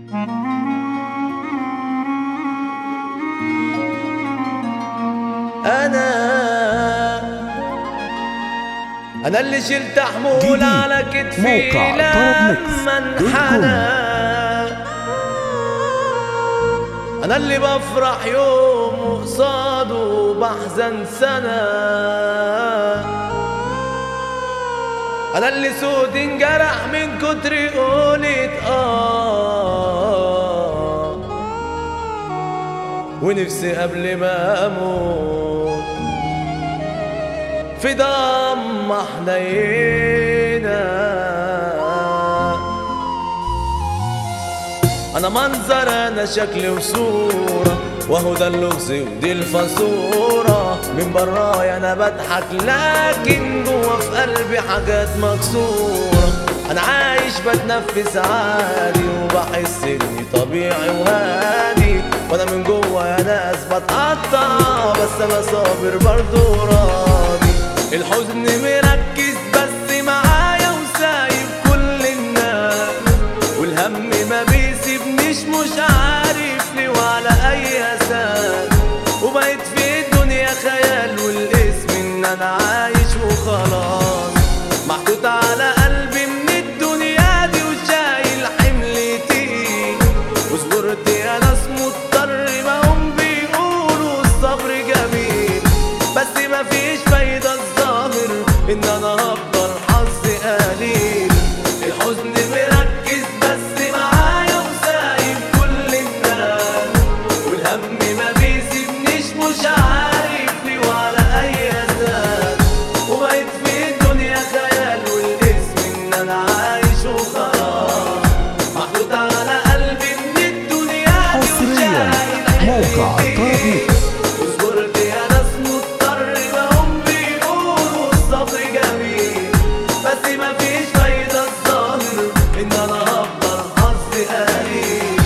انا انا اللي شلت حمول جديد. على كتفي موقع طرب ميكس لما دوت كوم. انحنى انا اللي بفرح يوم وقصاده بحزن سنة انا اللي سود انجرح من كتر قولة اه ونفسي قبل ما اموت في دم حنينه انا منظر انا شكل وصورة وهو ده اللغز ودي الفاسورة من برايا انا بضحك لكن جوا في قلبي حاجات مكسورة انا عايش بتنفس عادي وبحس اني طبيعي وهادي وانا من جوا يا ناس بتقطع بس انا صابر برضو راضي الحزن مركز بس معايا وسايب كل الناس والهم ما بيسيبنيش مش عارف ليه وعلى اي اساس وبقيت في الدنيا خيال والاسم ان انا عايش وخلاص محطوط على قلبي من الدنيا دي وشايل حملتي وصبرت يا ناس مضطر ما هم بيقولوا الصبر جميل بس ما فيش فايدة الظاهر ان انا هفضل حظي قليل الحزن مركز بس معايا وسايب كل الناس والهم ما بيسيبنيش مش عارف ليه وعلى اي اساس وبقيت في الدنيا خيال والاسم ان انا عايش وخلاص محطوط على قلبي من الدنيا دي حصرياً وشايل موقع حملتي. طرب ميكس. وصبرت يا ناس مضطر ما هم بيقولوا الصبر جميل بس ما فيش فايدة الظاهر ان انا هفضل حظي قليل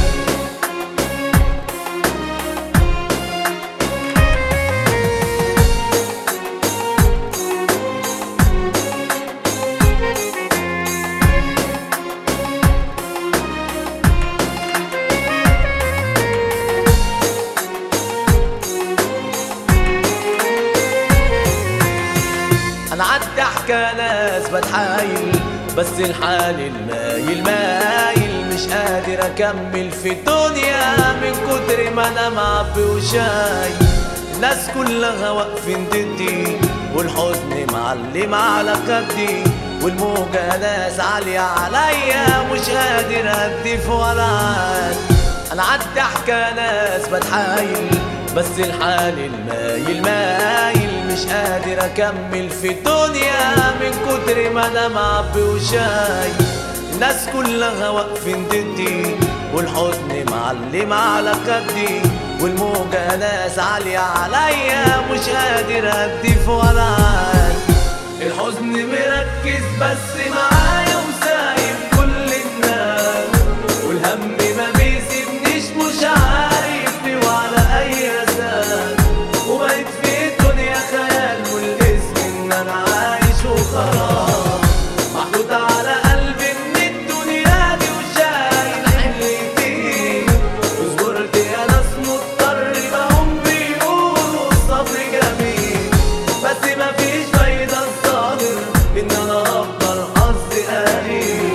انا عدى احكى ناس بتحايل بس الحال المايل مايل مش قادر اكمل في الدنيا من كتر ما انا معبي وشايل الناس كلها واقفين ضدي والحزن معلم على خدي والموجة ناس عالية عليا مش قادر ادي ولا عاد انا عدى احكى ناس بتحايل بس الحال المايل مايل مش قادر اكمل في الدنيا من كتر ما انا معبي وشايل الناس كلها واقفين ضدي والحزن معلم على خدي والموجة ناس عالية عليا مش قادر ادي ولا عاد الحزن مركز بس معايا وسايب كل الناس والهم ما بيسيبنيش مش عارف ليه وعلى اي اساس وبقيت في الدنيا خيال والاسم ان انا عايش وخلاص محطوط على قلبي من الدنيا دي وشايل حملتي وصبرت يا ناس مضطر ما هم بيقولوا الصبر جميل بس ما فيش فايدة الظاهر ان انا هفضل حظي قليل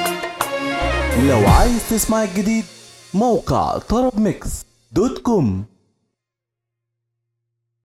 لو عايز تسمع الجديد موقع طرب ميكس دوت كوم